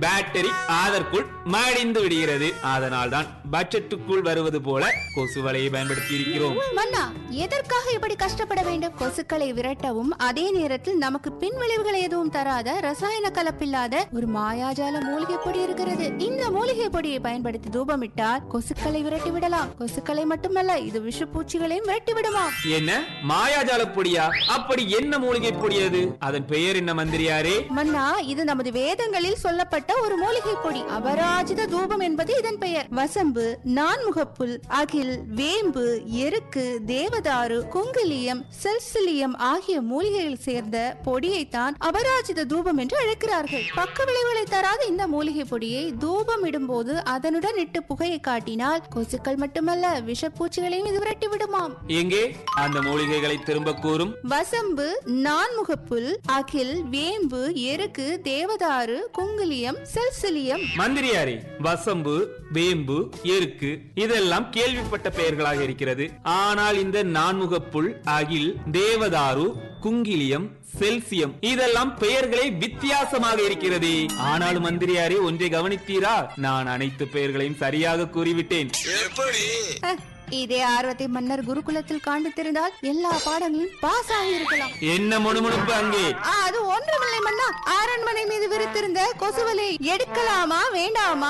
battery அதற்குள் மடிந்து விடுகிறது அதனால் தான் பட்ஜெட்டுக்குள் வருவது போல கொசு வலையை பயன்படுத்தி இருக்கிறோம் மன்னா எதற்காக இப்படி கஷ்டப்பட வேண்டும் கொசுக்களை விரட்டவும் அதே நேரத்தில் நமக்கு பின் விளைவுகள் எதுவும் தராத ரசாயன கலப்பில்லாத ஒரு மாயாஜால மூலிகை பொடி இருக்கிறது இந்த மூலிகை பொடியை பயன்படுத்தி தூபமிட்டால் கொசுக்களை விரட்டி விடலாம் கொசுக்களை மட்டுமல்ல இது விஷப்பூச்சிகளையும் விரட்டி விடுமா என்ன மாயாஜால பொடியா அப்படி என்ன மூலிகை பொடி அது அதன் பெயர் என்ன மந்திரியாரே மன்னா இது நமது வேதங்களில் சொல்லப்பட்ட ஒரு மூலிகை பொடி அபராஜித தூபம் என்பது இதன் பெயர் வசம்பு நான்முகப்புல் அகில் வேம்பு எருக்கு தேவதாரு குங்கிலியம் செல்சிலியம் ஆகிய மூலிகைகள் சேர்ந்த பொடியைத்தான் அபராஜித தூபம் என்று அழைக்கிறார்கள் பக்க விளைவுகளை தராத இந்த மூலிகை பொடியை தூபம் இடும்போது அதனுடன் இட்டு புகையை காட்டினால் கொசுக்கள் மட்டுமல்ல விஷப்பூச்சிகளையும் இது விரட்டி விடுமாம் எங்கே அந்த மூலிகைகளை திரும்ப கூறும் வசம்பு நான்முகப்புல் அகில் வேம்பு எருக்கு தேவதாரு குங்குலியம் செல்சிலியம் மந்திரியாரே வசம்பு வேம்பு எருக்கு இதெல்லாம் கேள்விப்பட்ட பெயர்களாக இருக்கிறது ஆனால் இந்த நான்முகப்புல் அகில் தேவதாரு குங்கிலியம் செல்சியம் இதெல்லாம் பெயர்களே வித்தியாசமாக இருக்கிறது ஆனாலும் மந்திரியாரே ஒன்றை கவனித்தீரா நான் அனைத்து பெயர்களையும் சரியாக கூறிவிட்டேன் எப்படி அஹ், இதே ஆர்வத்தை மன்னர் குருகுலத்தில் காண்டு தெரிந்தால் எல்லா பாடங்களும் பாஸ் ஆகி இருக்கலாம் என்ன முணுமுணுப்பு அங்கே ஆ, அது ஒன்றுமில்லை மன்னா அரண்மனை மீது விரித்திருந்த கொசுவலை எடுக்கலாமா வேண்டாமா